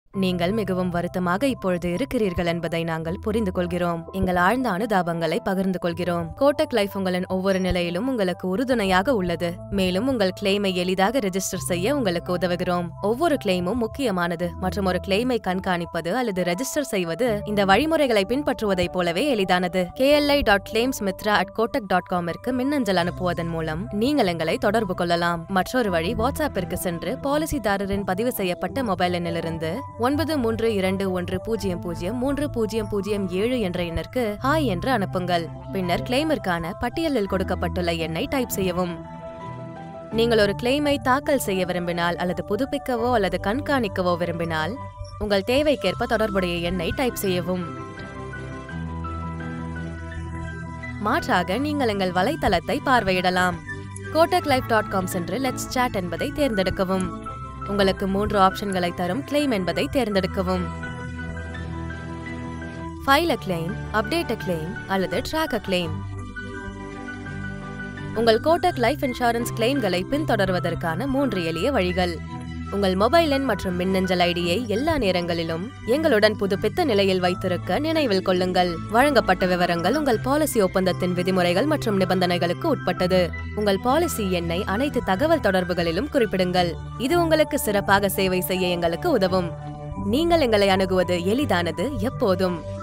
நீங்கள் மிகவும் வருத்தமாக இப்பொழுது இருக்கிறீர்கள் என்பதை நாங்கள் புரிந்து கொள்கிறோம் எங்கள் ஆழ்ந்த அனுதாபங்களை பகிர்ந்து கொள்கிறோம் கோட்டக் லைஃப் உங்களின் ஒவ்வொரு நிலையிலும் உங்களுக்கு உறுதுணையாக உள்ளது மேலும் உங்கள் கிளைமை எளிதாக ரெஜிஸ்டர் செய்ய உங்களுக்கு உதவுகிறோம் ஒவ்வொரு கிளைமும் முக்கியமானது மற்றும் ஒரு கிளைமை கண்காணிப்பது அல்லது ரெஜிஸ்டர் செய்வது இந்த வழிமுறைகளை பின்பற்றுவதைப் போலவே எளிதானது K L I dot claims Mitra at Kotak dot காமிற்கு மின்னஞ்சல் அனுப்புவதன் மூலம் நீங்கள் எங்களை தொடர்பு கொள்ளலாம் மற்றொரு வழி வாட்ஸ்அப்பிற்கு சென்று பாலிசிதாரரின் பதிவு செய்யப்பட்ட மொபைல் எண்ணிலிருந்து ஒன்பது மூன்று இரண்டு ஒன்று பூஜ்ஜியம் பூஜ்ஜியம் மூன்று பூஜ்ஜியம் பூஜ்ஜியம் ஏழு என்ற எண்ணிற்கு ஹாய் என்று அனுப்புங்கள் பின்னர் கிளைமிற்கான பட்டியலில் கொடுக்கப்பட்டுள்ள எண்ணை டைப் செய்யவும் நீங்கள் ஒரு கிளைமை தாக்கல் செய்ய விரும்பினால் அல்லது புதுப்பிக்கவோ அல்லது கண்காணிக்கவோ விரும்பினால் உங்கள் தேவைக்கேற்ப தொடர்புடைய எண்ணை டைப் செய்யவும் மாற்றாக நீங்கள் எங்கள் வலைத்தளத்தை பார்வையிடலாம் கோட்டக் லைஃப் டாட் காம் சென்று லெட்ஸ் சாட் என்பதை தேர்ந்தெடுக்கவும் உங்களுக்கு மூன்று ஆப்ஷன்களை தரும் கிளைம் என்பதை தேர்ந்தெடுக்கவும் file a claim update a claim அல்லது ட்ராக் அ கிளைம் உங்கள் கோட்டக் லைஃப் இன்சூரன்ஸ் கிளைம்களை பின்தொடர்வதற்கான மூன்று எளிய வழிகள் உங்கள் மொபைல் எண் மற்றும் மின்னஞ்சல் ஐடியை எல்லா நேரங்களிலும் எங்களுடன் புதுப்பித்த நிலையில் வைத்திருக்க நினைவில் கொள்ளுங்கள் வழங்கப்பட்ட விவரங்கள் உங்கள் பாலிசி ஒப்பந்தத்தின் விதிமுறைகள் மற்றும் நிபந்தனைகளுக்கு உட்பட்டது உங்கள் பாலிசி எண்ணை அனைத்து தகவல் தொடர்புகளிலும் குறிப்பிடுங்கள் இது உங்களுக்கு சிறப்பாக சேவை செய்ய எங்களுக்கு உதவும் நீங்கள் எங்களை அணுகுவது எளிதானது எப்போதும்